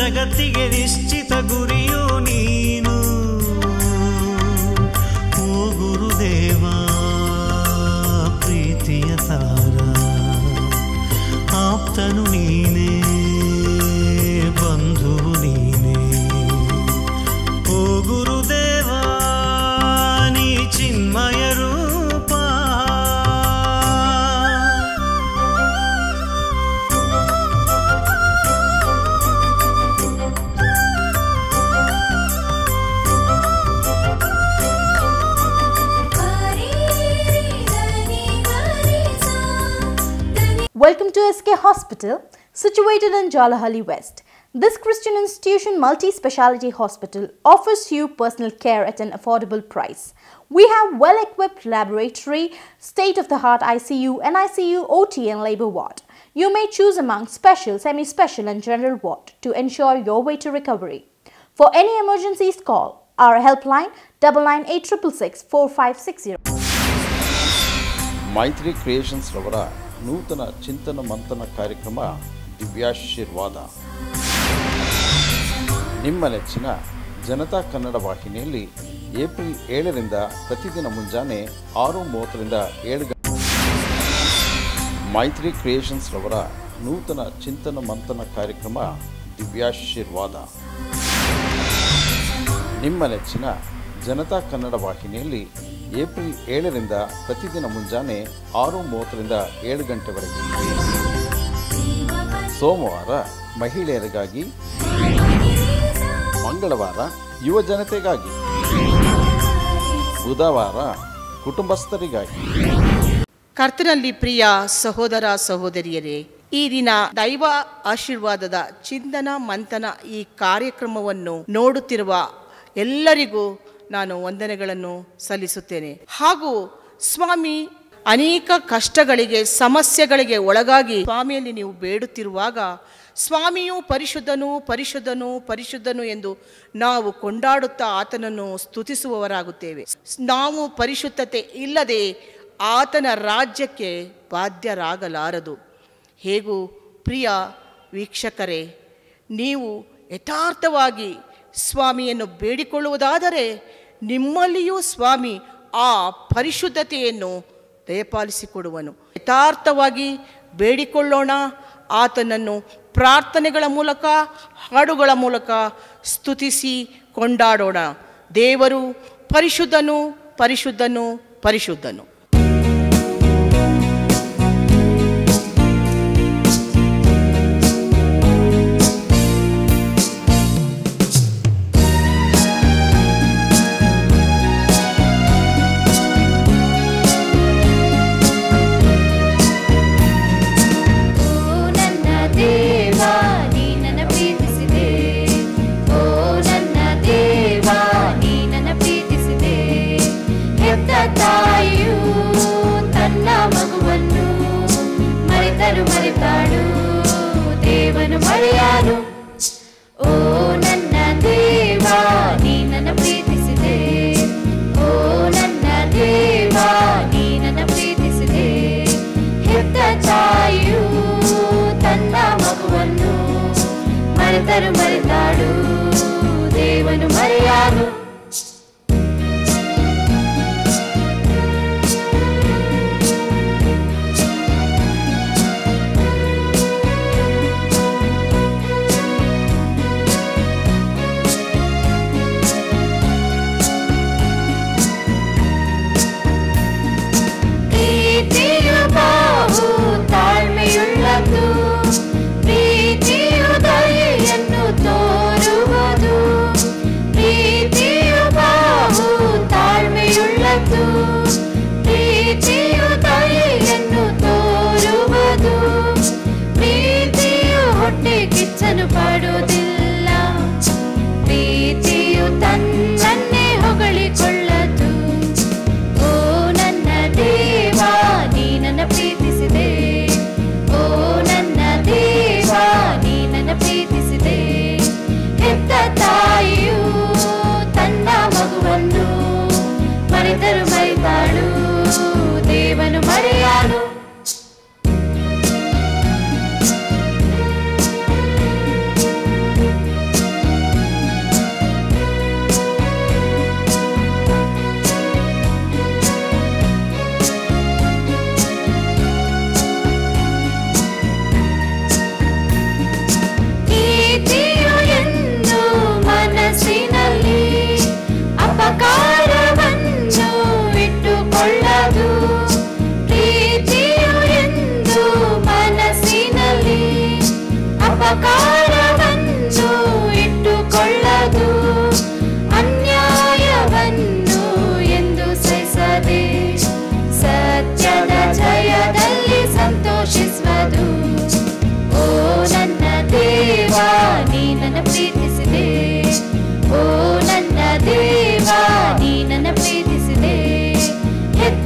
ಜಗತ್ತಿಗೆ ನಿಶ್ಚಿತ ಗುರಿಯು ನೀನು ಓ ಗುರುದೇವ ಪ್ರೀತಿಯ ತಾರ ಆಪ್ತನು ನೀನೇ ಬಂಧುವು ನೀನೇ ಓ ಗುರುದೇವ ನೀ ಚಿನ್ಮಯ ರೂಪ Welcome to SK Hospital, situated in Jalahalli West. This Christian institution multi speciality hospital offers you personal care at an affordable price. We have well equipped laboratory, state of the art ICU, and ICU OT and labor ward. You may choose among special, semi special, and general ward to ensure your way to recovery. For any emergencies, call our helpline double nine eight triple six four five six zero. Maitri creations ರವರ ನೂತನ ಚಿಂತನ ಮಂಥನ ಕಾರ್ಯಕ್ರಮ ದಿವ್ಯಾಶೀರ್ವಾದ ನಿಮ್ಮ ನೆಚ್ಚಿನ ಜನತಾ ಕನ್ನಡ ವಾಹಿನಿಯಲ್ಲಿ April ಏಳರಿಂದ ಪ್ರತಿದಿನ ಮುಂಜಾನೆ ಆರು ಮೂವತ್ತರಿಂದ ಏಳು ಗಂಟೆ ಮೈತ್ರಿ ಕ್ರಿಯೇಷನ್ಸ್ ರವರ ನೂತನ ಚಿಂತನ ಮಂಥನ ಕಾರ್ಯಕ್ರಮ ದಿವ್ಯಾಶೀರ್ವಾದ ನಿಮ್ಮ ನೆಚ್ಚಿನ ಜನತಾ ಕನ್ನಡ ವಾಹಿನಿಯಲ್ಲಿ ಏಪ್ರಿಲ್ ಏಳರಿಂದ ಪ್ರತಿದಿನ ಮುಂಜಾನೆ ಆರು ಮೂವತ್ತರಿಂದ ಏಳು ಗಂಟೆವರೆಗೆ ಸೋಮವಾರ ಮಹಿಳೆಯರಿಗಾಗಿ ಮಂಗಳವಾರ ಯುವ ಜನತೆಗಾಗಿ ಬುಧವಾರ ಕುಟುಂಬಸ್ಥರಿಗಾಗಿ ಕರ್ತನಲ್ಲಿ ಪ್ರಿಯ ಸಹೋದರ ಸಹೋದರಿಯರೇ ಈ ದಿನ ದೈವ ಆಶೀರ್ವಾದದ ಚಿಂತನ ಮಂಥನ ಈ ಕಾರ್ಯಕ್ರಮವನ್ನು ನೋಡುತ್ತಿರುವ ಎಲ್ಲರಿಗೂ ನಾನು ವಂದನೆಗಳನ್ನು ಸಲ್ಲಿಸುತ್ತೇನೆ ಹಾಗೂ ಸ್ವಾಮಿ ಅನೇಕ ಕಷ್ಟಗಳಿಗೆ ಸಮಸ್ಯೆಗಳಿಗೆ ಒಳಗಾಗಿ ಸ್ವಾಮಿಯಲ್ಲಿ ನೀವು ಬೇಡುತ್ತಿರುವಾಗ ಸ್ವಾಮಿಯು ಪರಿಶುದ್ಧನು ಪರಿಶುದ್ಧನು ಪರಿಶುದ್ಧನು ಎಂದು ನಾವು ಕೊಂಡಾಡುತ್ತಾ ಆತನನ್ನು ಸ್ತುತಿಸುವವರಾಗುತ್ತೇವೆ ನಾವು ಪರಿಶುದ್ಧತೆ ಇಲ್ಲದೆ ಆತನ ರಾಜ್ಯಕ್ಕೆ ಬಾಧ್ಯರಾಗಲಾರದು ಹೇಗೂ ಪ್ರಿಯ ವೀಕ್ಷಕರೇ ನೀವು ಯಥಾರ್ಥವಾಗಿ ಸ್ವಾಮಿಯನ್ನು ಬೇಡಿಕೊಳ್ಳುವುದಾದರೆ ನಿಮ್ಮಲ್ಲಿಯೂ ಸ್ವಾಮಿ ಆ ಪರಿಶುದ್ಧತೆಯನ್ನು ದಯಪಾಲಿಸಿಕೊಡುವನು ಯಥಾರ್ಥವಾಗಿ ಬೇಡಿಕೊಳ್ಳೋಣ ಆತನನ್ನು ಪ್ರಾರ್ಥನೆಗಳ ಮೂಲಕ ಹಾಡುಗಳ ಮೂಲಕ ಸ್ತುತಿಸಿ ಕೊಂಡಾಡೋಣ ದೇವರು ಪರಿಶುದ್ಧನು ಪರಿಶುದ್ಧನು ಪರಿಶುದ್ಧನು ಓ ನನ್ನ ದೇವ ನೀ ನನ್ನ ಪ್ರೀತಿಸಿದೆ ಓ ನನ್ನ ದೇವ ನೀ ನನ್ನ ಪ್ರೀತಿಸಿದೆ ಹೆತ್ತ ತಾಯಿಯು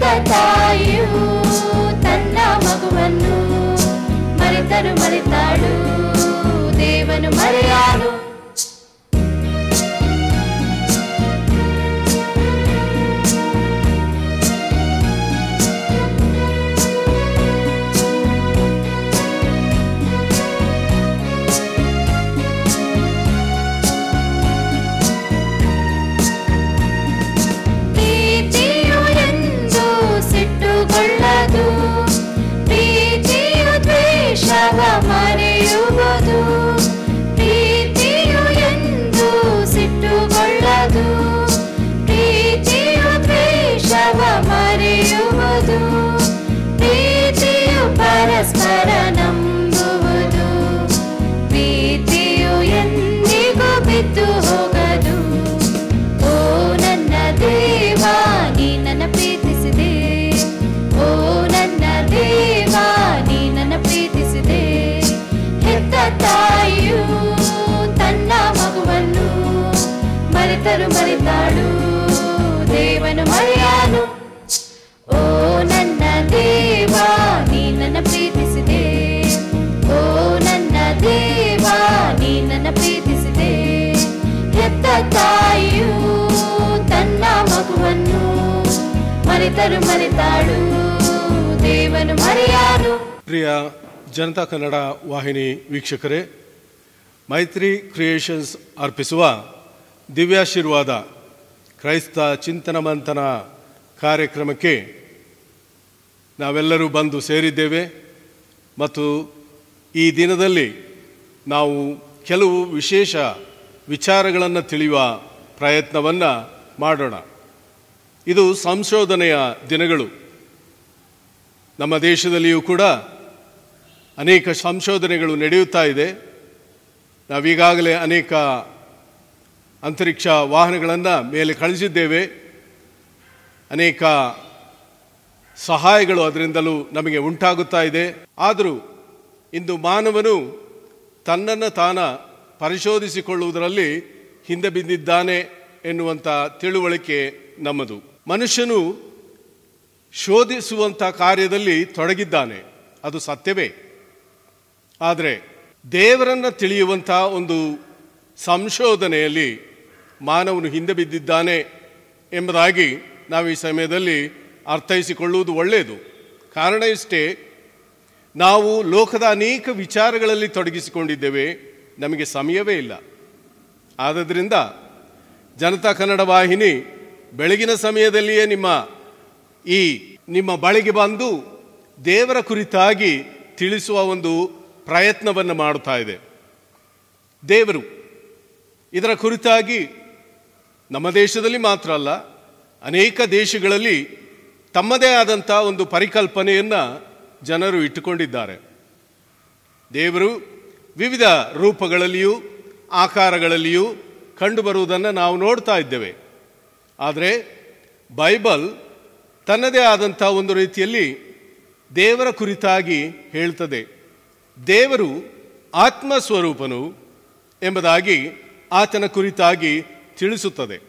ತಾಯಿಯು ತನ್ನ ಮಗುವನ್ನು ಮರೆತರು ಮರೆತಾಳು ದೇವನು ಮರೆಯಾನು ಪ್ರೀತಿಯು ಎಂದು ಸಿಟ್ಟುಗೊಳ್ಳದು ಪ್ರೀತಿಯು ದ್ವೇಷವ ಮರೆಯುವುದು ಪ್ರೀತಿಯು ಎಂದು ಸಿಟ್ಟುಗೊಳ್ಳದು ಪ್ರೀತಿಯು ದ್ವೇಷವ ಮರೆಯುವುದು ಪ್ರೀತಿಯು ಪರಸ್ಪರ ನಂಬುವುದು ಪ್ರೀತಿಯು ಎಂದಿಗೂ ಬಿದ್ದು ಹೋಗದು ಓ ನನ್ನ ದೇವ ನೀ ನನ್ನ ಪ್ರೀತಿಸಿದೆ ಓ ನನ್ನ ದೇವ ನೀ ನನ್ನ ಪ್ರೀತಿಸಿದೆ ಹೆತ್ತ ತಾಯಿಯು ತನ್ನ ಮಗುವನ್ನು ಮರೆತರು ಮರೆತಾಳು ದೇವನು ಮರೆಯಾನು ಓ ನನ್ನ ದೇವ ನೀ ನನ್ನ ಪ್ರೀತಿಸಿದೆ ಓ ನನ್ನ ದೇವ ನೀ ನನ್ನ ಪ್ರೀತಿಸಿದೆ ಹೆತ್ತ ತಾಯಿಯು ತನ್ನ ಮಗುವನ್ನು ಮರೆತರು ಮರೆತಾಳು ದೇವನು ಮರೆಯಾನು ಪ್ರಿಯ ಜನತಾ ಕನ್ನಡ ವಾಹಿನಿ ವೀಕ್ಷಕರೇ ಮೈತ್ರಿ ಕ್ರಿಯೇಷನ್ಸ್ ಅರ್ಪಿಸುವ ದಿವ್ಯಾಶೀರ್ವಾದ ಕ್ರೈಸ್ತ ಚಿಂತನ ಮಂಥನ ಕಾರ್ಯಕ್ರಮಕ್ಕೆ ನಾವೆಲ್ಲರೂ ಬಂದು ಸೇರಿದ್ದೇವೆ ಮತ್ತು ಈ ದಿನದಲ್ಲಿ ನಾವು ಕೆಲವು ವಿಶೇಷ ವಿಚಾರಗಳನ್ನು ತಿಳಿಯುವ ಪ್ರಯತ್ನವನ್ನು ಮಾಡೋಣ ಇದು ಸಂಶೋಧನೆಯ ದಿನಗಳು ನಮ್ಮ ದೇಶದಲ್ಲಿಯೂ ಕೂಡ ಅನೇಕ ಸಂಶೋಧನೆಗಳು ನಡೆಯುತ್ತಾ ಇದೆ ನಾವೀಗಾಗಲೇ ಅನೇಕ ಅಂತರಿಕ್ಷ ವಾಹನಗಳನ್ನು ಮೇಲೆ ಕಳಿಸಿದ್ದೇವೆ ಅನೇಕ ಸಹಾಯಗಳು ಅದರಿಂದಲೂ ನಮಗೆ ಉಂಟಾಗುತ್ತಾ ಇದೆ ಆದರೂ ಇಂದು ಮಾನವನು ತನ್ನನ್ನು ತಾನ ಪರಿಶೋಧಿಸಿಕೊಳ್ಳುವುದರಲ್ಲಿ ಹಿಂದೆ ಬಿದ್ದಿದ್ದಾನೆ ಎನ್ನುವಂಥ ತಿಳುವಳಿಕೆ ನಮ್ಮದು ಮನುಷ್ಯನು ಶೋಧಿಸುವಂಥ ಕಾರ್ಯದಲ್ಲಿ ತೊಡಗಿದ್ದಾನೆ ಅದು ಸತ್ಯವೇ ಆದರೆ ದೇವರನ್ನು ತಿಳಿಯುವಂಥ ಒಂದು ಸಂಶೋಧನೆಯಲ್ಲಿ ಮಾನವನು ಹಿಂದೆ ಬಿದ್ದಿದ್ದಾನೆ ಎಂಬುದಾಗಿ ನಾವು ಈ ಸಮಯದಲ್ಲಿ ಅರ್ಥೈಸಿಕೊಳ್ಳುವುದು ಒಳ್ಳೆಯದು ಕಾರಣ ಇಷ್ಟೇ ನಾವು ಲೋಕದ ಅನೇಕ ವಿಚಾರಗಳಲ್ಲಿ ತೊಡಗಿಸಿಕೊಂಡಿದ್ದೇವೆ ನಮಗೆ ಸಮಯವೇ ಇಲ್ಲ ಆದದ್ರಿಂದ ಜನತಾ ಕನ್ನಡ ವಾಹಿನಿ ಬೆಳಗಿನ ಸಮಯದಲ್ಲಿಯೇ ನಿಮ್ಮ ಈ ನಿಮ್ಮ ಬಳಿಗೆ ಬಂದು ದೇವರ ಕುರಿತಾಗಿ ತಿಳಿಸುವ ಒಂದು ಪ್ರಯತ್ನವನ್ನು ಮಾಡುತ್ತಾ ಇದೆ ದೇವರು ಇದರ ಕುರಿತಾಗಿ ನಮ್ಮ ದೇಶದಲ್ಲಿ ಮಾತ್ರ ಅಲ್ಲ ಅನೇಕ ದೇಶಗಳಲ್ಲಿ ತಮ್ಮದೇ ಆದಂಥ ಒಂದು ಪರಿಕಲ್ಪನೆಯನ್ನು ಜನರು ಇಟ್ಟುಕೊಂಡಿದ್ದಾರೆ ದೇವರು ವಿವಿಧ ರೂಪಗಳಲ್ಲಿಯೂ ಆಕಾರಗಳಲ್ಲಿಯೂ ಕಂಡುಬರುವುದನ್ನು ನಾವು ನೋಡ್ತಾ ಇದ್ದೇವೆ ಆದರೆ ಬೈಬಲ್ ತನ್ನದೇ ಆದಂಥ ಒಂದು ರೀತಿಯಲ್ಲಿ ದೇವರ ಕುರಿತಾಗಿ ಹೇಳ್ತದೆ ದೇವರು ಆತ್ಮಸ್ವರೂಪನು ಎಂಬುದಾಗಿ ಆತನ ಕುರಿತಾಗಿ ತಿಳಿಸುತ್ತದೆ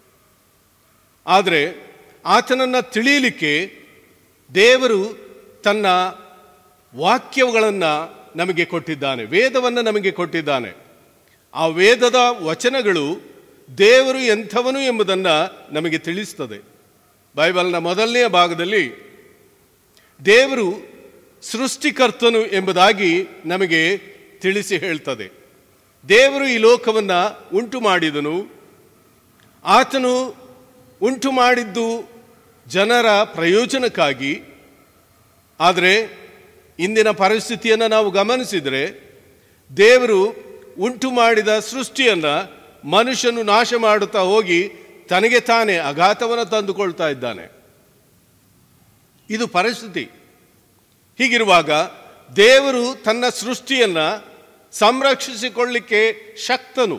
ಆದರೆ ಆತನನ್ನು ತಿಳಿಯಲಿಕ್ಕೆ ದೇವರು ತನ್ನ ವಾಕ್ಯಗಳನ್ನು ನಮಗೆ ಕೊಟ್ಟಿದ್ದಾನೆ ವೇದವನ್ನು ನಮಗೆ ಕೊಟ್ಟಿದ್ದಾನೆ ಆ ವೇದದ ವಚನಗಳು ದೇವರು ಎಂಥವನು ಎಂಬುದನ್ನು ನಮಗೆ ತಿಳಿಸ್ತದೆ ಬೈಬಲ್ನ ಮೊದಲನೆಯ ಭಾಗದಲ್ಲಿ ದೇವರು ಸೃಷ್ಟಿಕರ್ತನು ಎಂಬುದಾಗಿ ನಮಗೆ ತಿಳಿಸಿ ಹೇಳ್ತದೆ ದೇವರು ಈ ಲೋಕವನ್ನು ಉಂಟು ಮಾಡಿದನು ಆತನು ಉಂಟು ಮಾಡಿದ್ದು ಜನರ ಪ್ರಯೋಜನಕ್ಕಾಗಿ ಆದರೆ ಇಂದಿನ ಪರಿಸ್ಥಿತಿಯನ್ನು ನಾವು ಗಮನಿಸಿದರೆ ದೇವರು ಉಂಟು ಮಾಡಿದ ಸೃಷ್ಟಿಯನ್ನು ಮನುಷ್ಯನು ನಾಶ ಮಾಡುತ್ತಾ ಹೋಗಿ ತನಗೆ ತಾನೇ ಅಘಾತವನ್ನು ತಂದುಕೊಳ್ತಾ ಇದ್ದಾನೆ ಇದು ಪರಿಸ್ಥಿತಿ ಹೀಗಿರುವಾಗ ದೇವರು ತನ್ನ ಸೃಷ್ಟಿಯನ್ನು ಸಂರಕ್ಷಿಸಿಕೊಳ್ಳಿಕ್ಕೆ ಶಕ್ತನು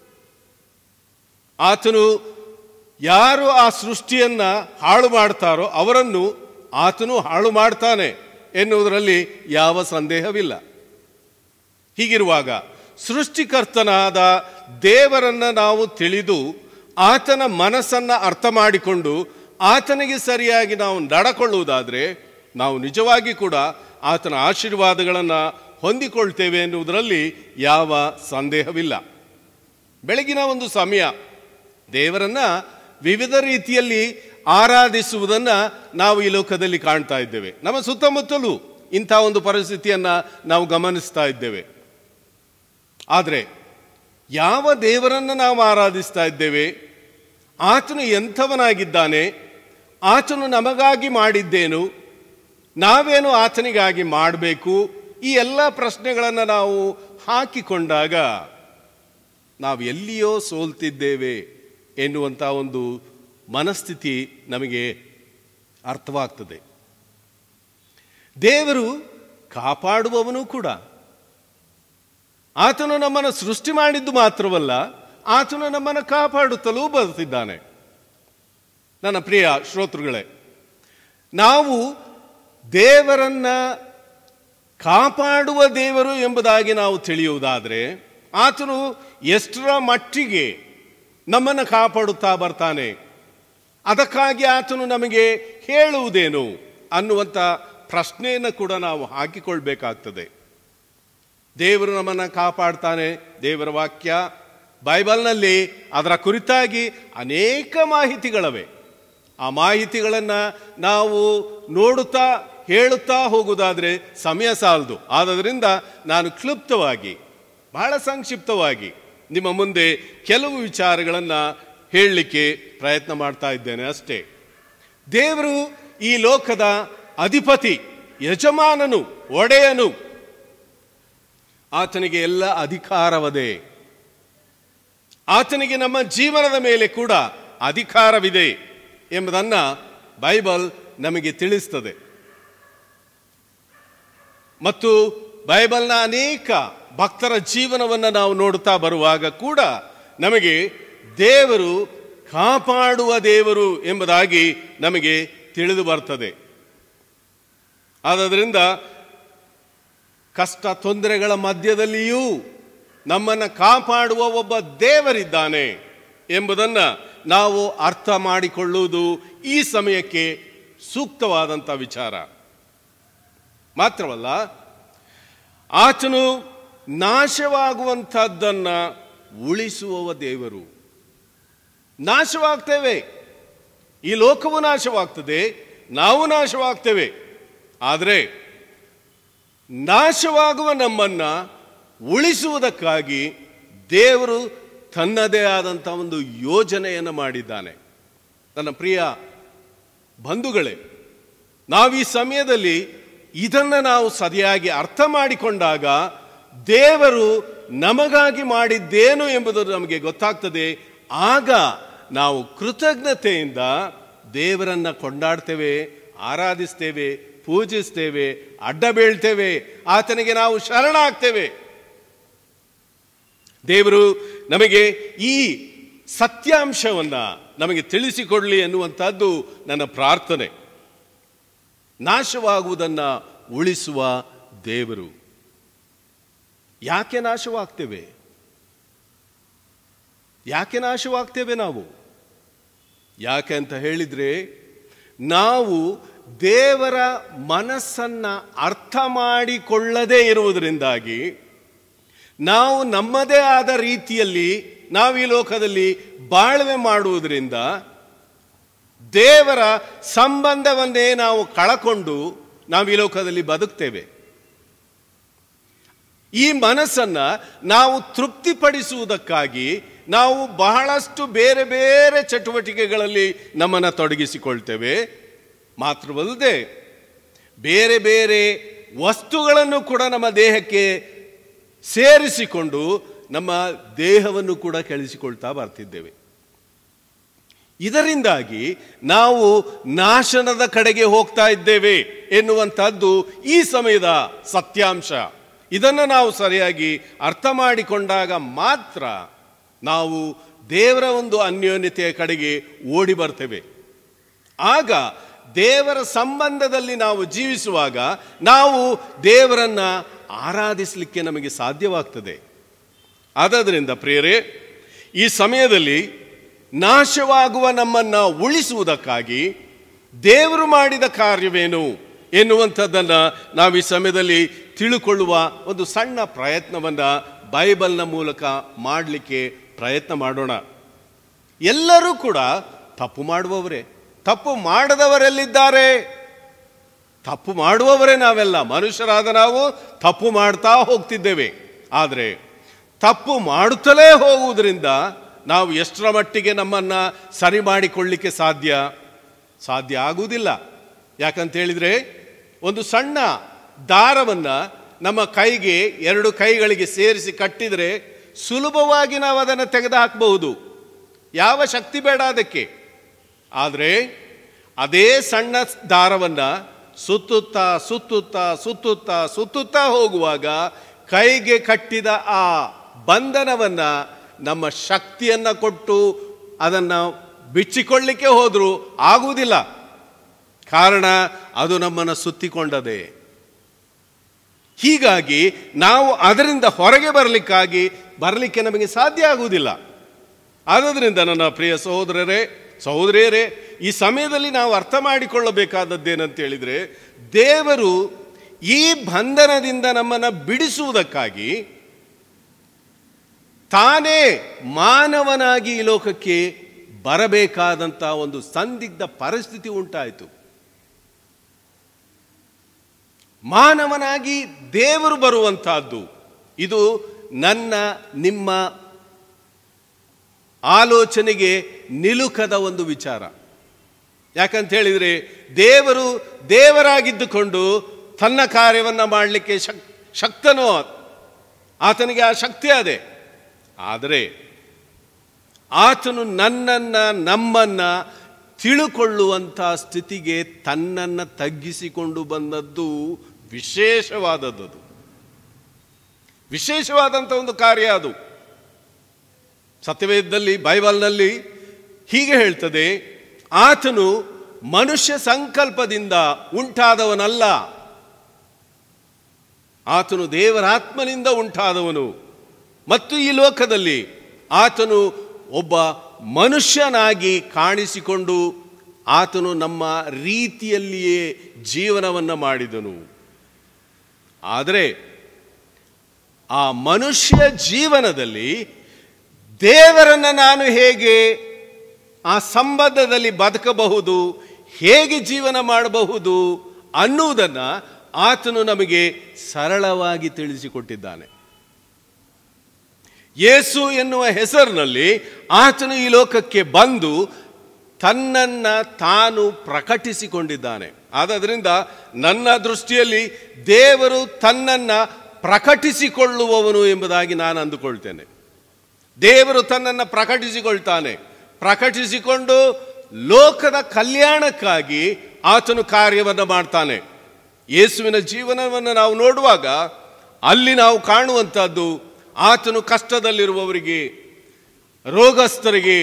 ಆತನು ಯಾರು ಆ ಸೃಷ್ಟಿಯನ್ನು ಹಾಳು ಮಾಡ್ತಾರೋ ಅವರನ್ನು ಆತನು ಹಾಳು ಮಾಡ್ತಾನೆ ಎನ್ನುವುದರಲ್ಲಿ ಯಾವ ಸಂದೇಹವಿಲ್ಲ ಹೀಗಿರುವಾಗ ಸೃಷ್ಟಿಕರ್ತನಾದ ದೇವರನ್ನು ನಾವು ತಿಳಿದು ಆತನ ಮನಸ್ಸನ್ನು ಅರ್ಥ ಮಾಡಿಕೊಂಡು ಆತನಿಗೆ ಸರಿಯಾಗಿ ನಾವು ನಡಕೊಳ್ಳುವುದಾದರೆ ನಾವು ನಿಜವಾಗಿ ಕೂಡ ಆತನ ಆಶೀರ್ವಾದಗಳನ್ನು ಹೊಂದಿಕೊಳ್ತೇವೆ ಎನ್ನುವುದರಲ್ಲಿ ಯಾವ ಸಂದೇಹವಿಲ್ಲ ಬೆಳಗಿನ ಒಂದು ಸಮಯ ದೇವರನ್ನ ವಿವಿಧ ರೀತಿಯಲ್ಲಿ ಆರಾಧಿಸುವುದನ್ನು ನಾವು ಈ ಲೋಕದಲ್ಲಿ ಕಾಣ್ತಾ ಇದ್ದೇವೆ ನಮ್ಮ ಸುತ್ತಮುತ್ತಲೂ ಇಂಥ ಒಂದು ಪರಿಸ್ಥಿತಿಯನ್ನು ನಾವು ಗಮನಿಸ್ತಾ ಇದ್ದೇವೆ ಆದರೆ ಯಾವ ದೇವರನ್ನು ನಾವು ಆರಾಧಿಸ್ತಾ ಇದ್ದೇವೆ ಆತನು ಎಂಥವನಾಗಿದ್ದಾನೆ ಆತನು ನಮಗಾಗಿ ಮಾಡಿದ್ದೇನು ನಾವೇನು ಆತನಿಗಾಗಿ ಮಾಡಬೇಕು ಈ ಎಲ್ಲ ಪ್ರಶ್ನೆಗಳನ್ನು ನಾವು ಹಾಕಿಕೊಂಡಾಗ ನಾವು ಎಲ್ಲಿಯೋ ಸೋಲ್ತಿದ್ದೇವೆ ಎನ್ನುವಂಥ ಒಂದು ಮನಸ್ಥಿತಿ ನಮಗೆ ಅರ್ಥವಾಗ್ತದೆ ದೇವರು ಕಾಪಾಡುವವನು ಕೂಡ ಆತನು ನಮ್ಮನ್ನು ಸೃಷ್ಟಿ ಮಾಡಿದ್ದು ಮಾತ್ರವಲ್ಲ ಆತನು ನಮ್ಮನ್ನು ಕಾಪಾಡುತ್ತಲೂ ಬರುತ್ತಿದ್ದಾನೆ ನನ್ನ ಪ್ರಿಯ ಶ್ರೋತೃಗಳೇ ನಾವು ದೇವರನ್ನ ಕಾಪಾಡುವ ದೇವರು ಎಂಬುದಾಗಿ ನಾವು ತಿಳಿಯುವುದಾದರೆ ಆತನು ಎಷ್ಟರ ಮಟ್ಟಿಗೆ ನಮ್ಮನ್ನು ಕಾಪಾಡುತ್ತಾ ಬರ್ತಾನೆ ಅದಕ್ಕಾಗಿ ಆತನು ನಮಗೆ ಹೇಳುವುದೇನು ಅನ್ನುವಂಥ ಪ್ರಶ್ನೆಯನ್ನು ಕೂಡ ನಾವು ಹಾಕಿಕೊಳ್ಬೇಕಾಗ್ತದೆ ದೇವರು ನಮ್ಮನ್ನು ಕಾಪಾಡ್ತಾನೆ ದೇವರ ವಾಕ್ಯ ಬೈಬಲ್ನಲ್ಲಿ ಅದರ ಕುರಿತಾಗಿ ಅನೇಕ ಮಾಹಿತಿಗಳವೆ ಆ ಮಾಹಿತಿಗಳನ್ನು ನಾವು ನೋಡುತ್ತಾ ಹೇಳುತ್ತಾ ಹೋಗುವುದಾದರೆ ಸಮಯ ಸಾಲದು ಆದ್ದರಿಂದ ನಾನು ಕ್ಲುಪ್ತವಾಗಿ ಬಹಳ ಸಂಕ್ಷಿಪ್ತವಾಗಿ ನಿಮ್ಮ ಮುಂದೆ ಕೆಲವು ವಿಚಾರಗಳನ್ನು ಹೇಳಲಿಕ್ಕೆ ಪ್ರಯತ್ನ ಮಾಡ್ತಾ ಇದ್ದೇನೆ ಅಷ್ಟೇ ದೇವರು ಈ ಲೋಕದ ಅಧಿಪತಿ ಯಜಮಾನನು ಒಡೆಯನು ಆತನಿಗೆ ಎಲ್ಲ ಅಧಿಕಾರವದೆ ಆತನಿಗೆ ನಮ್ಮ ಜೀವನದ ಮೇಲೆ ಕೂಡ ಅಧಿಕಾರವಿದೆ ಎಂಬುದನ್ನು ಬೈಬಲ್ ನಮಗೆ ತಿಳಿಸ್ತದೆ ಮತ್ತು ಬೈಬಲ್ನ ಅನೇಕ ಭಕ್ತರ ಜೀವನವನ್ನು ನಾವು ನೋಡುತ್ತಾ ಬರುವಾಗ ಕೂಡ ನಮಗೆ ದೇವರು ಕಾಪಾಡುವ ದೇವರು ಎಂಬುದಾಗಿ ನಮಗೆ ತಿಳಿದು ಬರ್ತದೆ ಆದ್ದರಿಂದ ಕಷ್ಟ ತೊಂದರೆಗಳ ಮಧ್ಯದಲ್ಲಿಯೂ ನಮ್ಮನ್ನು ಕಾಪಾಡುವ ಒಬ್ಬ ದೇವರಿದ್ದಾನೆ ಎಂಬುದನ್ನು ನಾವು ಅರ್ಥ ಮಾಡಿಕೊಳ್ಳುವುದು ಈ ಸಮಯಕ್ಕೆ ಸೂಕ್ತವಾದಂಥ ವಿಚಾರ ಮಾತ್ರವಲ್ಲ ಆತನು ನಾಶವಾಗುವಂಥದ್ದನ್ನು ಉಳಿಸುವವ ದೇವರು ನಾಶವಾಗ್ತೇವೆ ಈ ಲೋಕವು ನಾಶವಾಗ್ತದೆ ನಾವು ನಾಶವಾಗ್ತೇವೆ ಆದರೆ ನಾಶವಾಗುವ ನಮ್ಮನ್ನ ಉಳಿಸುವುದಕ್ಕಾಗಿ ದೇವರು ತನ್ನದೇ ಆದಂಥ ಒಂದು ಯೋಜನೆಯನ್ನು ಮಾಡಿದ್ದಾನೆ ನನ್ನ ಪ್ರಿಯ ಬಂಧುಗಳೇ ನಾವು ಈ ಸಮಯದಲ್ಲಿ ಇದನ್ನು ನಾವು ಸರಿಯಾಗಿ ಅರ್ಥ ಮಾಡಿಕೊಂಡಾಗ ದೇವರು ನಮಗಾಗಿ ಮಾಡಿದ್ದೇನು ಎಂಬುದು ನಮಗೆ ಗೊತ್ತಾಗ್ತದೆ ಆಗ ನಾವು ಕೃತಜ್ಞತೆಯಿಂದ ದೇವರನ್ನ ಕೊಂಡಾಡ್ತೇವೆ ಆರಾಧಿಸ್ತೇವೆ ಪೂಜಿಸ್ತೇವೆ ಅಡ್ಡ ಬೀಳ್ತೇವೆ ಆತನಿಗೆ ನಾವು ಶರಣಾಗ್ತೇವೆ ದೇವರು ನಮಗೆ ಈ ಸತ್ಯಾಂಶವನ್ನ ನಮಗೆ ತಿಳಿಸಿಕೊಡಲಿ ಎನ್ನುವಂಥದ್ದು ನನ್ನ ಪ್ರಾರ್ಥನೆ ನಾಶವಾಗುವುದನ್ನ ಉಳಿಸುವ ದೇವರು ಯಾಕೆ ನಾಶವಾಗ್ತೇವೆ ಯಾಕೆ ನಾಶವಾಗ್ತೇವೆ ನಾವು ಯಾಕೆ ಅಂತ ಹೇಳಿದ್ರೆ ನಾವು ದೇವರ ಮನಸ್ಸನ್ನ ಅರ್ಥ ಮಾಡಿಕೊಳ್ಳದೇ ಇರುವುದರಿಂದಾಗಿ ನಾವು ನಮ್ಮದೇ ಆದ ರೀತಿಯಲ್ಲಿ ನಾವು ಈ ಲೋಕದಲ್ಲಿ ಬಾಳ್ವೆ ಮಾಡುವುದರಿಂದ ದೇವರ ಸಂಬಂಧವನ್ನೇ ನಾವು ಕಳಕೊಂಡು ನಾವು ಈ ಲೋಕದಲ್ಲಿ ಬದುಕ್ತೇವೆ ಈ ಮನಸ್ಸನ್ನ ನಾವು ತೃಪ್ತಿಪಡಿಸುವುದಕ್ಕಾಗಿ ನಾವು ಬಹಳಷ್ಟು ಬೇರೆ ಬೇರೆ ಚಟುವಟಿಕೆಗಳಲ್ಲಿ ನಮ್ಮನ್ನು ತೊಡಗಿಸಿಕೊಳ್ತೇವೆ ಮಾತ್ರವಲ್ಲದೆ ಬೇರೆ ಬೇರೆ ವಸ್ತುಗಳನ್ನು ಕೂಡ ನಮ್ಮ ದೇಹಕ್ಕೆ ಸೇರಿಸಿಕೊಂಡು ನಮ್ಮ ದೇಹವನ್ನು ಕೂಡ ಕೆಳಿಸಿಕೊಳ್ತಾ ಬರ್ತಿದ್ದೇವೆ ಇದರಿಂದಾಗಿ ನಾವು ನಾಶನದ ಕಡೆಗೆ ಹೋಗ್ತಾ ಇದ್ದೇವೆ ಎನ್ನುವಂಥದ್ದು ಈ ಸಮಯದ ಸತ್ಯಾಂಶ ಇದನ್ನು ನಾವು ಸರಿಯಾಗಿ ಅರ್ಥ ಮಾಡಿಕೊಂಡಾಗ ಮಾತ್ರ ನಾವು ದೇವರ ಒಂದು ಅನ್ಯೋನ್ಯತೆಯ ಕಡೆಗೆ ಓಡಿ ಬರ್ತೇವೆ ಆಗ ದೇವರ ಸಂಬಂಧದಲ್ಲಿ ನಾವು ಜೀವಿಸುವಾಗ ನಾವು ದೇವರನ್ನ ಆರಾಧಿಸಲಿಕ್ಕೆ ನಮಗೆ ಸಾಧ್ಯವಾಗ್ತದೆ ಆದಾದ್ರಿಂದ ಪ್ರಿಯರೇ ಈ ಸಮಯದಲ್ಲಿ ನಾಶವಾಗುವ ನಮ್ಮನ್ನ ಉಳಿಸುವುದಕ್ಕಾಗಿ ದೇವರು ಮಾಡಿದ ಕಾರ್ಯವೇನು ಎನ್ನುವಂಥದ್ದನ್ನು ನಾವು ಈ ಸಮಯದಲ್ಲಿ ತಿಳುಕೊಳ್ಳುವ ಒಂದು ಸಣ್ಣ ಪ್ರಯತ್ನವನ್ನು ಬೈಬಲ್ನ ಮೂಲಕ ಮಾಡಲಿಕ್ಕೆ ಪ್ರಯತ್ನ ಮಾಡೋಣ ಎಲ್ಲರೂ ಕೂಡ ತಪ್ಪು ಮಾಡುವವರೇ ತಪ್ಪು ಮಾಡದವರೆಲ್ಲಿದ್ದಾರೆ ತಪ್ಪು ಮಾಡುವವರೇ ನಾವೆಲ್ಲ ಮನುಷ್ಯರಾದ ನಾವು ತಪ್ಪು ಮಾಡ್ತಾ ಹೋಗ್ತಿದ್ದೇವೆ ಆದರೆ ತಪ್ಪು ಮಾಡುತ್ತಲೇ ಹೋಗುವುದರಿಂದ ನಾವು ಎಷ್ಟರ ಮಟ್ಟಿಗೆ ನಮ್ಮನ್ನು ಸರಿ ಮಾಡಿಕೊಳ್ಳಿಕ್ಕೆ ಸಾಧ್ಯ ಸಾಧ್ಯ ಆಗುವುದಿಲ್ಲ ಯಾಕಂತ ಹೇಳಿದರೆ ಒಂದು ಸಣ್ಣ ದಾರವನ್ನು ನಮ್ಮ ಕೈಗೆ ಎರಡು ಕೈಗಳಿಗೆ ಸೇರಿಸಿ ಕಟ್ಟಿದರೆ ಸುಲಭವಾಗಿ ನಾವು ಅದನ್ನು ತೆಗೆದುಹಾಕಬಹುದು ಯಾವ ಶಕ್ತಿ ಬೇಡ ಅದಕ್ಕೆ ಆದರೆ ಅದೇ ಸಣ್ಣ ದಾರವನ್ನು ಸುತ್ತುತ್ತಾ ಸುತ್ತುತ್ತಾ ಸುತ್ತುತ್ತಾ ಸುತ್ತುತ್ತಾ ಹೋಗುವಾಗ ಕೈಗೆ ಕಟ್ಟಿದ ಆ ಬಂಧನವನ್ನು ನಮ್ಮ ಶಕ್ತಿಯನ್ನು ಕೊಟ್ಟು ಅದನ್ನು ಬಿಚ್ಚಿಕೊಳ್ಳಿಕ್ಕೆ ಹೋದರೂ ಆಗುವುದಿಲ್ಲ ಕಾರಣ ಅದು ನಮ್ಮನ್ನು ಸುತ್ತಿಕೊಂಡದೆ ಹೀಗಾಗಿ ನಾವು ಅದರಿಂದ ಹೊರಗೆ ಬರಲಿಕ್ಕಾಗಿ ಬರಲಿಕ್ಕೆ ನಮಗೆ ಸಾಧ್ಯ ಆಗುವುದಿಲ್ಲ ಆದುದರಿಂದ ನನ್ನ ಪ್ರಿಯ ಸಹೋದರರೇ ಸಹೋದರಿಯರೇ ಈ ಸಮಯದಲ್ಲಿ ನಾವು ಅರ್ಥ ಮಾಡಿಕೊಳ್ಳಬೇಕಾದದ್ದೇನಂತ ಹೇಳಿದರೆ ದೇವರು ಈ ಬಂಧನದಿಂದ ನಮ್ಮನ್ನು ಬಿಡಿಸುವುದಕ್ಕಾಗಿ ತಾನೇ ಮಾನವನಾಗಿ ಈ ಲೋಕಕ್ಕೆ ಬರಬೇಕಾದಂಥ ಒಂದು ಸಂದಿಗ್ಧ ಪರಿಸ್ಥಿತಿ ಉಂಟಾಯಿತು ಮಾನವನಾಗಿ ದೇವರು ಬರುವಂತಹದ್ದು ಇದು ನನ್ನ ನಿಮ್ಮ ಆಲೋಚನೆಗೆ ನಿಲುಕದ ಒಂದು ವಿಚಾರ ಯಾಕಂತ ಹೇಳಿದರೆ ದೇವರು ದೇವರಾಗಿದ್ದುಕೊಂಡು ತನ್ನ ಕಾರ್ಯವನ್ನು ಮಾಡಲಿಕ್ಕೆ ಶಕ್ ಶಕ್ತನೋ ಆತನಿಗೆ ಆ ಶಕ್ತಿ ಅದೇ ಆದರೆ ಆತನು ನನ್ನನ್ನು ನಮ್ಮನ್ನು ತಿಳುಕೊಳ್ಳುವಂಥ ಸ್ಥಿತಿಗೆ ತನ್ನನ್ನು ತಗ್ಗಿಸಿಕೊಂಡು ಬಂದದ್ದು ವಿಶೇಷವಾದದ್ದು ವಿಶೇಷವಾದಂಥ ಒಂದು ಕಾರ್ಯ ಅದು ಸತ್ಯವೇದದಲ್ಲಿ ಬೈಬಲ್ನಲ್ಲಿ ಹೀಗೆ ಹೇಳ್ತದೆ ಆತನು ಮನುಷ್ಯ ಸಂಕಲ್ಪದಿಂದ ಉಂಟಾದವನಲ್ಲ ಆತನು ದೇವರಾತ್ಮನಿಂದ ಉಂಟಾದವನು ಮತ್ತು ಈ ಲೋಕದಲ್ಲಿ ಆತನು ಒಬ್ಬ ಮನುಷ್ಯನಾಗಿ ಕಾಣಿಸಿಕೊಂಡು ಆತನು ನಮ್ಮ ರೀತಿಯಲ್ಲಿಯೇ ಜೀವನವನ್ನು ಮಾಡಿದನು ಆದರೆ ಆ ಮನುಷ್ಯ ಜೀವನದಲ್ಲಿ ದೇವರನ್ನು ನಾನು ಹೇಗೆ ಆ ಸಂಬಂಧದಲ್ಲಿ ಬದುಕಬಹುದು ಹೇಗೆ ಜೀವನ ಮಾಡಬಹುದು ಅನ್ನುವುದನ್ನು ಆತನು ನಮಗೆ ಸರಳವಾಗಿ ತಿಳಿಸಿಕೊಟ್ಟಿದ್ದಾನೆ ಯೇಸು ಎನ್ನುವ ಹೆಸರಿನಲ್ಲಿ ಆತನು ಈ ಲೋಕಕ್ಕೆ ಬಂದು ತನ್ನನ್ನು ತಾನು ಪ್ರಕಟಿಸಿಕೊಂಡಿದ್ದಾನೆ ಆದದರಿಂದ ನನ್ನ ದೃಷ್ಟಿಯಲ್ಲಿ ದೇವರು ತನ್ನನ್ನು ಪ್ರಕಟಿಸಿಕೊಳ್ಳುವವನು ಎಂಬುದಾಗಿ ನಾನು ಅಂದುಕೊಳ್ತೇನೆ ದೇವರು ತನ್ನನ್ನು ಪ್ರಕಟಿಸಿಕೊಳ್ತಾನೆ ಪ್ರಕಟಿಸಿಕೊಂಡು ಲೋಕದ ಕಲ್ಯಾಣಕ್ಕಾಗಿ ಆತನು ಕಾರ್ಯವನ್ನು ಮಾಡ್ತಾನೆ ಯೇಸುವಿನ ಜೀವನವನ್ನು ನಾವು ನೋಡುವಾಗ ಅಲ್ಲಿ ನಾವು ಕಾಣುವಂಥದ್ದು ಆತನು ಕಷ್ಟದಲ್ಲಿರುವವರಿಗೆ ರೋಗಸ್ಥರಿಗೆ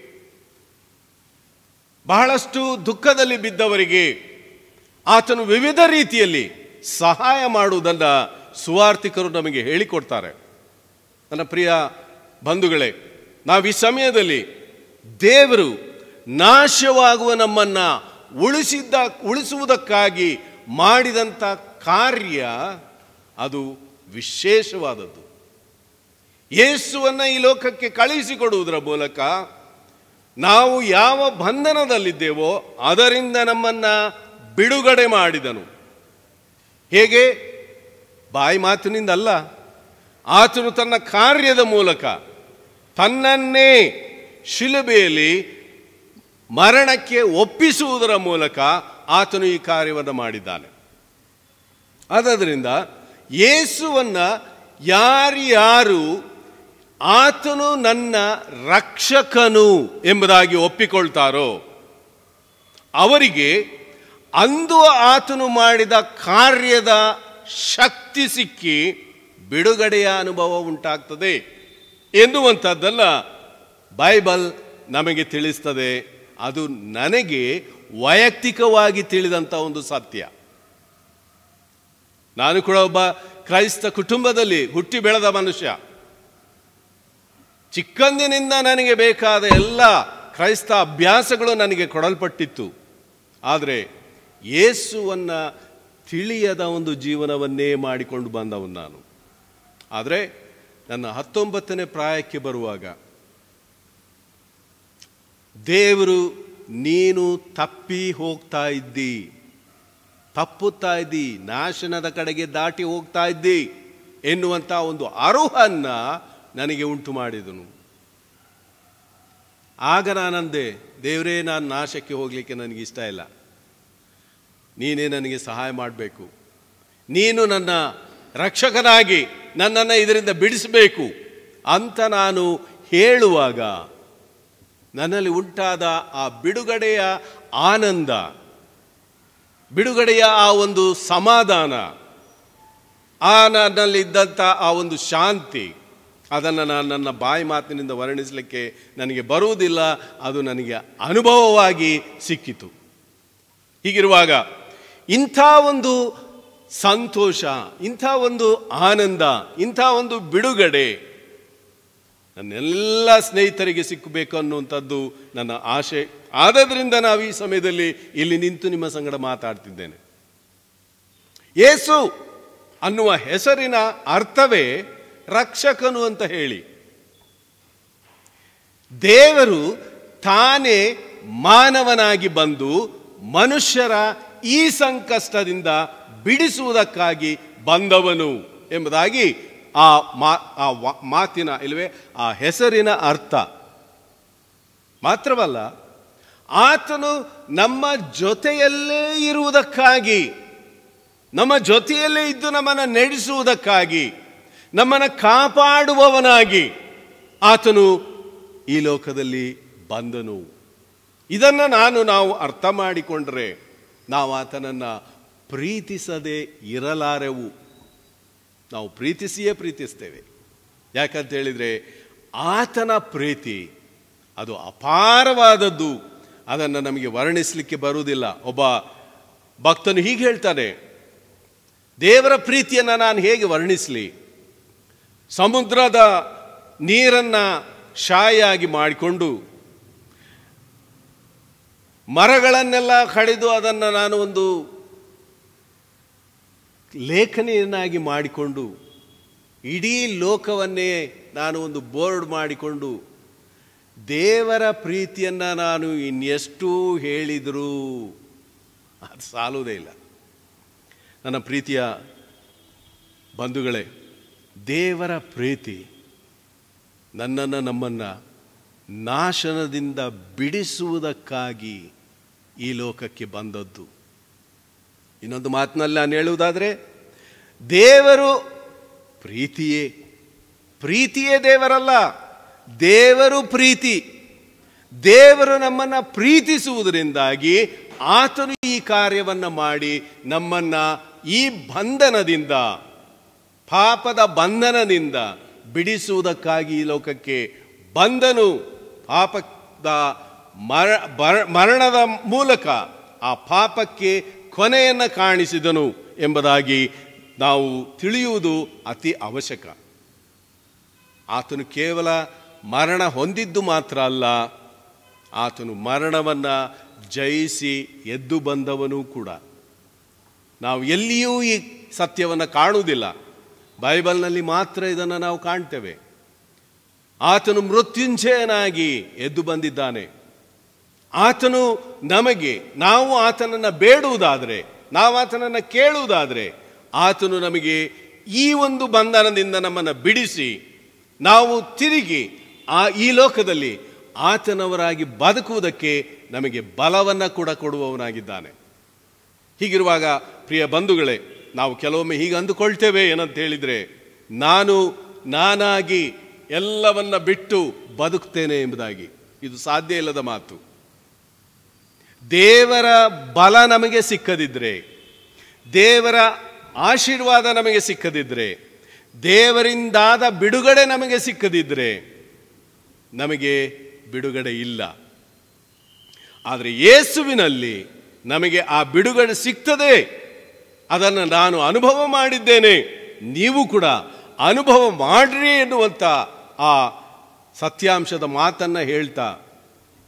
ಬಹಳಷ್ಟು ದುಃಖದಲ್ಲಿ ಬಿದ್ದವರಿಗೆ ಆತನು ವಿವಿಧ ರೀತಿಯಲ್ಲಿ ಸಹಾಯ ಮಾಡುವುದನ್ನು ಸುವಾರ್ಥಿಕರು ನಮಗೆ ಹೇಳಿಕೊಡ್ತಾರೆ ನನ್ನ ಪ್ರಿಯ ಬಂಧುಗಳೇ ನಾವು ಈ ಸಮಯದಲ್ಲಿ ದೇವರು ನಾಶವಾಗುವ ನಮ್ಮನ್ನು ಉಳಿಸಿದ್ದ ಉಳಿಸುವುದಕ್ಕಾಗಿ ಮಾಡಿದಂಥ ಕಾರ್ಯ ಅದು ವಿಶೇಷವಾದದ್ದು ಯೇಸುವನ್ನು ಈ ಲೋಕಕ್ಕೆ ಕಳುಹಿಸಿಕೊಡುವುದರ ಮೂಲಕ ನಾವು ಯಾವ ಬಂಧನದಲ್ಲಿದ್ದೇವೋ ಅದರಿಂದ ನಮ್ಮನ್ನು ಬಿಡುಗಡೆ ಮಾಡಿದನು ಹೇಗೆ ಬಾಯಿ ಮಾತಿನಿಂದಲ್ಲ ಆತನು ತನ್ನ ಕಾರ್ಯದ ಮೂಲಕ ತನ್ನನ್ನೇ ಶಿಲುಬೆಯಲ್ಲಿ ಮರಣಕ್ಕೆ ಒಪ್ಪಿಸುವುದರ ಮೂಲಕ ಆತನು ಈ ಕಾರ್ಯವನ್ನು ಮಾಡಿದ್ದಾನೆ ಆದದರಿಂದ ಯೇಸುವನ್ನ ಯಾರ್ಯಾರು ಆತನು ನನ್ನ ರಕ್ಷಕನು ಎಂಬುದಾಗಿ ಒಪ್ಪಿಕೊಳ್ತಾರೋ ಅವರಿಗೆ ಅಂದು ಆತನು ಮಾಡಿದ ಕಾರ್ಯದ ಶಕ್ತಿ ಸಿಕ್ಕಿ ಬಿಡುಗಡೆಯ ಅನುಭವ ಉಂಟಾಗ್ತದೆ ಎನ್ನುವಂಥದ್ದಲ್ಲ ಬೈಬಲ್ ನಮಗೆ ತಿಳಿಸ್ತದೆ ಅದು ನನಗೆ ವೈಯಕ್ತಿಕವಾಗಿ ತಿಳಿದಂಥ ಒಂದು ಸತ್ಯ ನಾನು ಕೂಡ ಒಬ್ಬ ಕ್ರೈಸ್ತ ಕುಟುಂಬದಲ್ಲಿ ಹುಟ್ಟಿ ಬೆಳೆದ ಮನುಷ್ಯ ಚಿಕ್ಕಂದಿನಿಂದ ನನಗೆ ಬೇಕಾದ ಎಲ್ಲ ಕ್ರೈಸ್ತ ಅಭ್ಯಾಸಗಳು ನನಗೆ ಕೊಡಲ್ಪಟ್ಟಿತ್ತು ಆದರೆ ಯೇಸುವನ್ನು ತಿಳಿಯದ ಒಂದು ಜೀವನವನ್ನೇ ಮಾಡಿಕೊಂಡು ಬಂದವನು ನಾನು ಆದರೆ ನನ್ನ ಹತ್ತೊಂಬತ್ತನೇ ಪ್ರಾಯಕ್ಕೆ ಬರುವಾಗ ದೇವರು ನೀನು ತಪ್ಪಿ ಹೋಗ್ತಾ ಇದ್ದಿ ತಪ್ಪುತ್ತಾ ಇದ್ದಿ ನಾಶನದ ಕಡೆಗೆ ದಾಟಿ ಹೋಗ್ತಾ ಇದ್ದಿ ಎನ್ನುವಂಥ ಒಂದು ಅರುಹನ್ನ ನನಗೆ ಉಂಟು ಮಾಡಿದನು ಆಗ ನಾನಂದೆ ದೇವರೇ ನಾನು ನಾಶಕ್ಕೆ ಹೋಗಲಿಕ್ಕೆ ನನಗೆ ಇಷ್ಟ ಇಲ್ಲ ನೀನೇ ನನಗೆ ಸಹಾಯ ಮಾಡಬೇಕು ನೀನು ನನ್ನ ರಕ್ಷಕನಾಗಿ ನನ್ನನ್ನು ಇದರಿಂದ ಬಿಡಿಸಬೇಕು ಅಂತ ನಾನು ಹೇಳುವಾಗ ನನ್ನಲ್ಲಿ ಉಂಟಾದ ಆ ಬಿಡುಗಡೆಯ ಆನಂದ ಬಿಡುಗಡೆಯ ಆ ಒಂದು ಸಮಾಧಾನ ಆ ನನ್ನಲ್ಲಿದ್ದಂಥ ಆ ಒಂದು ಶಾಂತಿ ಅದನ್ನು ನಾನು ನನ್ನ ಬಾಯಿ ಮಾತಿನಿಂದ ವರ್ಣಿಸಲಿಕ್ಕೆ ನನಗೆ ಬರುವುದಿಲ್ಲ ಅದು ನನಗೆ ಅನುಭವವಾಗಿ ಸಿಕ್ಕಿತು ಹೀಗಿರುವಾಗ ಇಂಥ ಒಂದು ಸಂತೋಷ ಇಂಥ ಒಂದು ಆನಂದ ಇಂಥ ಒಂದು ಬಿಡುಗಡೆ ನನ್ನೆಲ್ಲ ಸ್ನೇಹಿತರಿಗೆ ಸಿಕ್ಕಬೇಕು ಅನ್ನುವಂಥದ್ದು ನನ್ನ ಆಶೆ ಆದದ್ರಿಂದ ನಾವು ಈ ಸಮಯದಲ್ಲಿ ಇಲ್ಲಿ ನಿಂತು ನಿಮ್ಮ ಸಂಗಡ ಮಾತಾಡ್ತಿದ್ದೇನೆ ಯೇಸು ಅನ್ನುವ ಹೆಸರಿನ ಅರ್ಥವೇ ರಕ್ಷಕನು ಅಂತ ಹೇಳಿ ದೇವರು ತಾನೇ ಮಾನವನಾಗಿ ಬಂದು ಮನುಷ್ಯರ ಈ ಸಂಕಷ್ಟದಿಂದ ಬಿಡಿಸುವುದಕ್ಕಾಗಿ ಬಂದವನು ಎಂಬುದಾಗಿ ಆ ಮಾ ಆ ವಾ- ಮಾತಿನ ಇಲ್ಲವೇ ಆ ಹೆಸರಿನ ಅರ್ಥ ಮಾತ್ರವಲ್ಲ ಆತನು ನಮ್ಮ ಜೊತೆಯಲ್ಲೇ ಇರುವುದಕ್ಕಾಗಿ ನಮ್ಮ ಜೊತೆಯಲ್ಲೇ ಇದ್ದು ನಮ್ಮನ್ನು ನಡೆಸುವುದಕ್ಕಾಗಿ ನಮ್ಮನ್ನು ಕಾಪಾಡುವವನಾಗಿ ಆತನು ಈ ಲೋಕದಲ್ಲಿ ಬಂದನು ಇದನ್ನು ನಾನು ನಾವು ಅರ್ಥ ಮಾಡಿಕೊಂಡ್ರೆ ನಾವು ಆತನನ್ನು ಪ್ರೀತಿಸದೆ ಇರಲಾರೆವು ನಾವು ಪ್ರೀತಿಸಿಯೇ ಪ್ರೀತಿಸ್ತೇವೆ ಯಾಕಂತ ಹೇಳಿದರೆ ಆತನ ಪ್ರೀತಿ ಅದು ಅಪಾರವಾದದ್ದು ಅದನ್ನು ನಮಗೆ ವರ್ಣಿಸಲಿಕ್ಕೆ ಬರುವುದಿಲ್ಲ ಒಬ್ಬ ಭಕ್ತನು ಹೀಗೆ ಹೇಳ್ತಾನೆ ದೇವರ ಪ್ರೀತಿಯನ್ನು ನಾನು ಹೇಗೆ ವರ್ಣಿಸಲಿ ಸಮುದ್ರದ ನೀರನ್ನು ಶಾಯಿಯಾಗಿ ಮಾಡಿಕೊಂಡು ಮರಗಳನ್ನೆಲ್ಲ ಕಡಿದು ಅದನ್ನು ನಾನು ಒಂದು ಲೇಖನಿಯನ್ನಾಗಿ ಮಾಡಿಕೊಂಡು ಇಡೀ ಲೋಕವನ್ನೇ ನಾನು ಒಂದು ಬೋರ್ಡ್ ಮಾಡಿಕೊಂಡು ದೇವರ ಪ್ರೀತಿಯನ್ನು ನಾನು ಇನ್ನೆಷ್ಟು ಹೇಳಿದರೂ ಅದು ಸಾಲುವುದೇ ಇಲ್ಲ ನನ್ನ ಪ್ರೀತಿಯ ಬಂಧುಗಳೇ ದೇವರ ಪ್ರೀತಿ ನನ್ನನ್ನು ನಮ್ಮನ್ನು ನಾಶನದಿಂದ ಬಿಡಿಸುವುದಕ್ಕಾಗಿ ಈ ಲೋಕಕ್ಕೆ ಬಂದದ್ದು ಇನ್ನೊಂದು ಮಾತಿನಲ್ಲಿ ನಾನು ಹೇಳುವುದಾದರೆ ದೇವರು ಪ್ರೀತಿಯೇ ಪ್ರೀತಿಯೇ ದೇವರಲ್ಲ ದೇವರು ಪ್ರೀತಿ ದೇವರು ನಮ್ಮನ್ನು ಪ್ರೀತಿಸುವುದರಿಂದಾಗಿ ಆತನು ಈ ಕಾರ್ಯವನ್ನು ಮಾಡಿ ನಮ್ಮನ್ನು ಈ ಬಂಧನದಿಂದ ಪಾಪದ ಬಂಧನದಿಂದ ಬಿಡಿಸುವುದಕ್ಕಾಗಿ ಈ ಲೋಕಕ್ಕೆ ಬಂದನು ಪಾಪದ ಮರ ಬರ- ಮರಣದ ಮೂಲಕ ಆ ಪಾಪಕ್ಕೆ ಕೊನೆಯನ್ನು ಕಾಣಿಸಿದನು ಎಂಬುದಾಗಿ ನಾವು ತಿಳಿಯುವುದು ಅತಿ ಅವಶ್ಯಕ ಆತನು ಕೇವಲ ಮರಣ ಹೊಂದಿದ್ದು ಮಾತ್ರ ಅಲ್ಲ ಆತನು ಮರಣವನ್ನು ಜಯಿಸಿ ಎದ್ದು ಬಂದವನು ಕೂಡ ನಾವು ಎಲ್ಲಿಯೂ ಈ ಸತ್ಯವನ್ನು ಕಾಣುವುದಿಲ್ಲ ಬೈಬಲ್ನಲ್ಲಿ ಮಾತ್ರ ಇದನ್ನು ನಾವು ಕಾಣ್ತೇವೆ ಆತನು ಮೃತ್ಯುಂಜಯನಾಗಿ ಎದ್ದು ಬಂದಿದ್ದಾನೆ ಆತನು ನಮಗೆ ನಾವು ಆತನನ್ನು ಬೇಡುವುದಾದರೆ ನಾವು ಆತನನ್ನು ಕೇಳುವುದಾದರೆ ಆತನು ನಮಗೆ ಈ ಒಂದು ಬಂಧನದಿಂದ ನಮ್ಮನ್ನು ಬಿಡಿಸಿ ನಾವು ತಿರುಗಿ ಆ ಈ ಲೋಕದಲ್ಲಿ ಆತನವರಾಗಿ ಬದುಕುವುದಕ್ಕೆ ನಮಗೆ ಬಲವನ್ನು ಕೂಡ ಕೊಡುವವನಾಗಿದ್ದಾನೆ ಹೀಗಿರುವಾಗ ಪ್ರಿಯ ಬಂಧುಗಳೇ ನಾವು ಕೆಲವೊಮ್ಮೆ ಹೀಗೆ ಅಂದುಕೊಳ್ತೇವೆ ಏನಂತ ಹೇಳಿದರೆ ನಾನು ನಾನಾಗಿ ಎಲ್ಲವನ್ನ ಬಿಟ್ಟು ಬದುಕ್ತೇನೆ ಎಂಬುದಾಗಿ ಇದು ಸಾಧ್ಯ ಇಲ್ಲದ ಮಾತು ದೇವರ ಬಲ ನಮಗೆ ಸಿಕ್ಕದಿದ್ರೆ ದೇವರ ಆಶೀರ್ವಾದ ನಮಗೆ ಸಿಕ್ಕದಿದ್ರೆ ದೇವರಿಂದಾದ ಬಿಡುಗಡೆ ನಮಗೆ ಸಿಕ್ಕದಿದ್ರೆ ನಮಗೆ ಬಿಡುಗಡೆ ಇಲ್ಲ ಆದರೆ ಯೇಸುವಿನಲ್ಲಿ ನಮಗೆ ಆ ಬಿಡುಗಡೆ ಸಿಗ್ತದೆ ಅದನ್ನು ನಾನು ಅನುಭವ ಮಾಡಿದ್ದೇನೆ ನೀವು ಕೂಡ ಅನುಭವ ಮಾಡ್ರಿ ಎನ್ನುವಂಥ ಆ ಸತ್ಯಾಂಶದ ಮಾತನ್ನು ಹೇಳ್ತಾ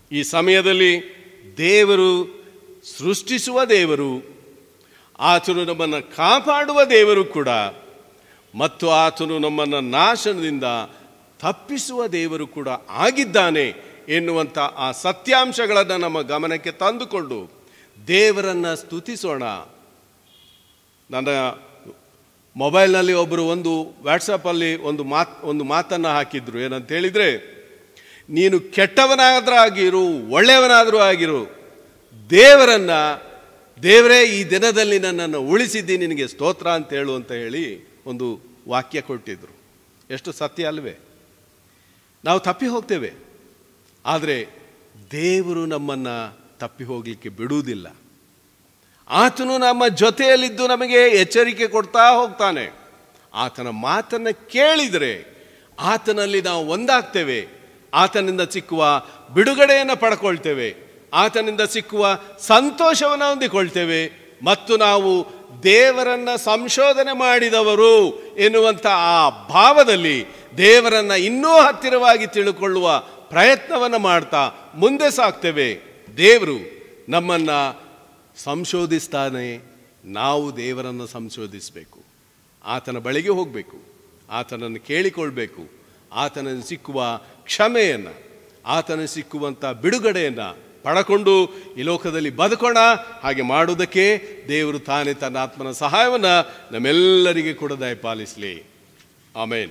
ಈ ಸಮಯದಲ್ಲಿ ದೇವರು ಸೃಷ್ಟಿಸುವ ದೇವರು ಆತನು ನಮ್ಮನ್ನು ಕಾಪಾಡುವ ದೇವರು ಕೂಡ ಮತ್ತು ಆತನು ನಮ್ಮನ್ನು ನಾಶನದಿಂದ ತಪ್ಪಿಸುವ ದೇವರು ಕೂಡ ಆಗಿದ್ದಾನೆ ಎನ್ನುವಂಥ ಆ ಸತ್ಯಾಂಶಗಳನ್ನು ನಮ್ಮ ಗಮನಕ್ಕೆ ತಂದುಕೊಂಡು ದೇವರನ್ನು ಸ್ತುತಿಸೋಣ ನನ್ನ ಮೊಬೈಲ್ನಲ್ಲಿ ಒಬ್ಬರು ಒಂದು ವಾಟ್ಸಪ್ಪಲ್ಲಿ ಒಂದು ಮಾತ್ ಒಂದು ಮಾತನ್ನು ಹಾಕಿದ್ರು ಏನಂತ ಹೇಳಿದರೆ ನೀನು ಕೆಟ್ಟವನಾದ್ರೂ ಆಗಿರು ಒಳ್ಳೆಯವನಾದರೂ ಆಗಿರು ದೇವರನ್ನ ದೇವರೇ ಈ ದಿನದಲ್ಲಿ ನನ್ನನ್ನು ಉಳಿಸಿದ್ದಿ ನಿನಗೆ ಸ್ತೋತ್ರ ಅಂತ ಹೇಳು ಅಂತ ಹೇಳಿ ಒಂದು ವಾಕ್ಯ ಕೊಟ್ಟಿದ್ರು ಎಷ್ಟು ಸತ್ಯ ಅಲ್ವೇ ನಾವು ತಪ್ಪಿ ಹೋಗ್ತೇವೆ ಆದರೆ ದೇವರು ನಮ್ಮನ್ನು ತಪ್ಪಿ ಹೋಗಲಿಕ್ಕೆ ಬಿಡುವುದಿಲ್ಲ ಆತನು ನಮ್ಮ ಜೊತೆಯಲ್ಲಿದ್ದು ನಮಗೆ ಎಚ್ಚರಿಕೆ ಕೊಡ್ತಾ ಹೋಗ್ತಾನೆ ಆತನ ಮಾತನ್ನು ಕೇಳಿದರೆ ಆತನಲ್ಲಿ ನಾವು ಒಂದಾಗ್ತೇವೆ ಆತನಿಂದ ಸಿಕ್ಕುವ ಬಿಡುಗಡೆಯನ್ನು ಪಡ್ಕೊಳ್ತೇವೆ ಆತನಿಂದ ಸಿಕ್ಕುವ ಸಂತೋಷವನ್ನು ಹೊಂದಿಕೊಳ್ತೇವೆ ಮತ್ತು ನಾವು ದೇವರನ್ನ ಸಂಶೋಧನೆ ಮಾಡಿದವರು ಎನ್ನುವಂಥ ಆ ಭಾವದಲ್ಲಿ ದೇವರನ್ನ ಇನ್ನೂ ಹತ್ತಿರವಾಗಿ ತಿಳ್ಕೊಳ್ಳುವ ಪ್ರಯತ್ನವನ್ನು ಮಾಡ್ತಾ ಮುಂದೆ ಸಾಗ್ತೇವೆ ದೇವರು ನಮ್ಮನ್ನು ಸಂಶೋಧಿಸ್ತಾನೆ ನಾವು ದೇವರನ್ನು ಸಂಶೋಧಿಸಬೇಕು ಆತನ ಬಳಿಗೆ ಹೋಗಬೇಕು ಆತನನ್ನು ಕೇಳಿಕೊಳ್ಬೇಕು ಆತನನ್ನು ಸಿಕ್ಕುವ ಕ್ಷಮೆಯನ್ನು ಆತನ ಸಿಕ್ಕುವಂಥ ಬಿಡುಗಡೆಯನ್ನು ಪಡಕೊಂಡು ಈ ಲೋಕದಲ್ಲಿ ಬದುಕೋಣ ಹಾಗೆ ಮಾಡುವುದಕ್ಕೆ ದೇವರು ತಾನೇ ತನ್ನ ಆತ್ಮನ ಸಹಾಯವನ್ನು ನಮ್ಮೆಲ್ಲರಿಗೆ ಕೂಡ ದಯಪಾಲಿಸಲಿ ಆಮೇನ್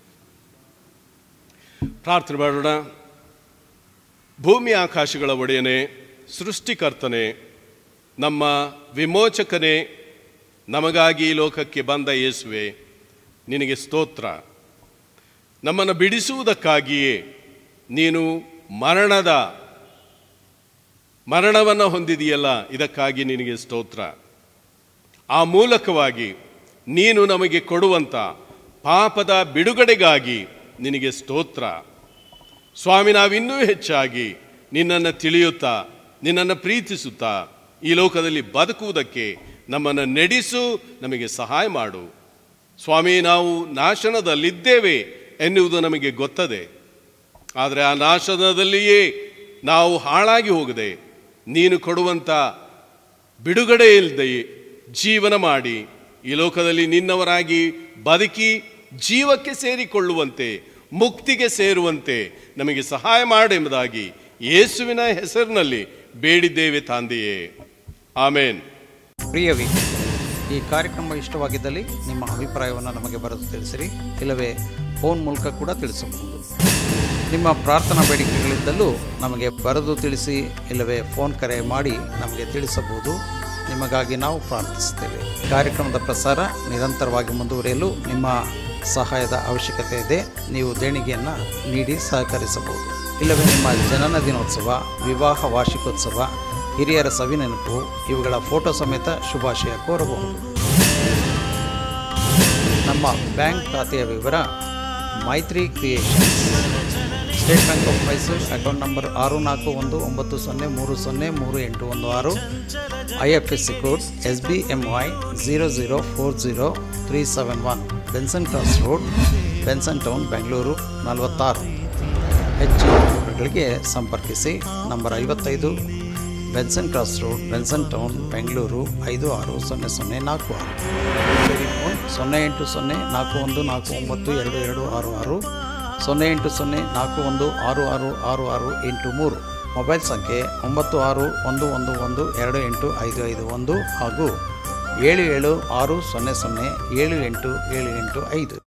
ಪ್ರಾರ್ಥನೆ ಮಾಡೋಣ ಭೂಮಿ ಆಕಾಶಗಳ ಒಡೆಯನೆ ಸೃಷ್ಟಿಕರ್ತನೆ ನಮ್ಮ ವಿಮೋಚಕನೇ ನಮಗಾಗಿ ಈ ಲೋಕಕ್ಕೆ ಬಂದ ಯೇಸುವೆ ನಿನಗೆ ಸ್ತೋತ್ರ ನಮ್ಮನ್ನು ಬಿಡಿಸುವುದಕ್ಕಾಗಿಯೇ ನೀನು ಮರಣದ ಮರಣವನ್ನು ಹೊಂದಿದೆಯಲ್ಲ ಇದಕ್ಕಾಗಿ ನಿನಗೆ ಸ್ತೋತ್ರ ಆ ಮೂಲಕವಾಗಿ ನೀನು ನಮಗೆ ಕೊಡುವಂಥ ಪಾಪದ ಬಿಡುಗಡೆಗಾಗಿ ನಿನಗೆ ಸ್ತೋತ್ರ ಸ್ವಾಮಿ ನಾವಿನ್ನೂ ಹೆಚ್ಚಾಗಿ ನಿನ್ನನ್ನು ತಿಳಿಯುತ್ತಾ ನಿನ್ನನ್ನು ಪ್ರೀತಿಸುತ್ತಾ ಈ ಲೋಕದಲ್ಲಿ ಬದುಕುವುದಕ್ಕೆ ನಮ್ಮನ್ನು ನಡೆಸು ನಮಗೆ ಸಹಾಯ ಮಾಡು ಸ್ವಾಮಿ ನಾವು ನಾಶನದಲ್ಲಿದ್ದೇವೆ ಎನ್ನುವುದು ನಮಗೆ ಗೊತ್ತದೆ ಆದರೆ ಆ ನಾಶನದಲ್ಲಿಯೇ ನಾವು ಹಾಳಾಗಿ ಹೋಗದೆ ನೀನು ಕೊಡುವಂಥ ಬಿಡುಗಡೆ ಇಲ್ಲದೆ ಜೀವನ ಮಾಡಿ ಈ ಲೋಕದಲ್ಲಿ ನಿನ್ನವರಾಗಿ ಬದುಕಿ ಜೀವಕ್ಕೆ ಸೇರಿಕೊಳ್ಳುವಂತೆ ಮುಕ್ತಿಗೆ ಸೇರುವಂತೆ ನಮಗೆ ಸಹಾಯ ಮಾಡೆಂಬುದಾಗಿ ಯೇಸುವಿನ ಹೆಸರಿನಲ್ಲಿ ಬೇಡಿದ್ದೇವೆ ತಂದೆಯೇ ಆಮೇನ್ ಪ್ರಿಯವೇ ಈ ಕಾರ್ಯಕ್ರಮ ಇಷ್ಟವಾಗಿದ್ದಲ್ಲಿ ನಿಮ್ಮ ಅಭಿಪ್ರಾಯವನ್ನು ನಮಗೆ ಬರೆದು ತಿಳಿಸಿರಿ ಇಲ್ಲವೇ ಫೋನ್ ಮೂಲಕ ಕೂಡ ತಿಳಿಸಬಹುದು ನಿಮ್ಮ ಪ್ರಾರ್ಥನಾ ಬೇಡಿಕೆಗಳಿದ್ದಲ್ಲೂ ನಮಗೆ ಬರೆದು ತಿಳಿಸಿ ಇಲ್ಲವೇ ಫೋನ್ ಕರೆ ಮಾಡಿ ನಮಗೆ ತಿಳಿಸಬಹುದು ನಿಮಗಾಗಿ ನಾವು ಪ್ರಾರ್ಥಿಸುತ್ತೇವೆ ಕಾರ್ಯಕ್ರಮದ ಪ್ರಸಾರ ನಿರಂತರವಾಗಿ ಮುಂದುವರಿಯಲು ನಿಮ್ಮ ಸಹಾಯದ ಅವಶ್ಯಕತೆ ಇದೆ ನೀವು ದೇಣಿಗೆಯನ್ನು ನೀಡಿ ಸಹಕರಿಸಬಹುದು ಇಲ್ಲವೇ ನಿಮ್ಮ ಜನನ ದಿನೋತ್ಸವ ವಿವಾಹ ವಾರ್ಷಿಕೋತ್ಸವ ಹಿರಿಯರ ಸವಿನೆನಪು ಇವುಗಳ ಫೋಟೋ ಸಮೇತ ಶುಭಾಶಯ ಕೋರಬಹುದು ನಮ್ಮ ಬ್ಯಾಂಕ್ ಖಾತೆಯ ವಿವರ Maitri creations State Bank of Mysore account number ಆರು ನಾಲ್ಕು ಒಂದು ಒಂಬತ್ತು ಸೊನ್ನೆ ಮೂರು ಸೊನ್ನೆ ಮೂರು ಎಂಟು ಒಂದು ಆರು I F S C code S B M Y zero zero four zero three seven one Benson cross road Benson town Bengaluru ನಲವತ್ತಾರು ಹೆಚ್ಚಿನ ವಿವರಗಳಿಗೆ ಸಂಪರ್ಕಿಸಿ ನಂಬರ್ ಐವತ್ತೈದು Benson cross road Benson town Bengaluru ಐದು ಆರು ಸೊನ್ನೆ ಸೊನ್ನೆ ನಾಲ್ಕು ಆರು ಟೆಲಿಫೋನ್ ಸೊನ್ನೆ ಎಂಟು ಸೊನ್ನೆ ನಾಲ್ಕು ಒಂದು ನಾಲ್ಕು ಒಂಬತ್ತು ಎರಡು ಎರಡು ಆರು ಆರು ಸೊನ್ನೆ ಎಂಟು ಸೊನ್ನೆ ನಾಲ್ಕು ಒಂದು ಆರು ಆರು ಆರು ಆರು ಎಂಟು ಮೂರು ಮೊಬೈಲ್ ಸಂಖ್ಯೆ ಒಂಬತ್ತು ಆರು ಒಂದು ಒಂದು ಒಂದು ಎರಡು ಎಂಟು ಐದು ಐದು ಒಂದು ಹಾಗೂ ಏಳು ಏಳು ಆರು ಸೊನ್ನೆ ಸೊನ್ನೆ ಏಳು ಎಂಟು ಏಳು ಎಂಟು ಐದು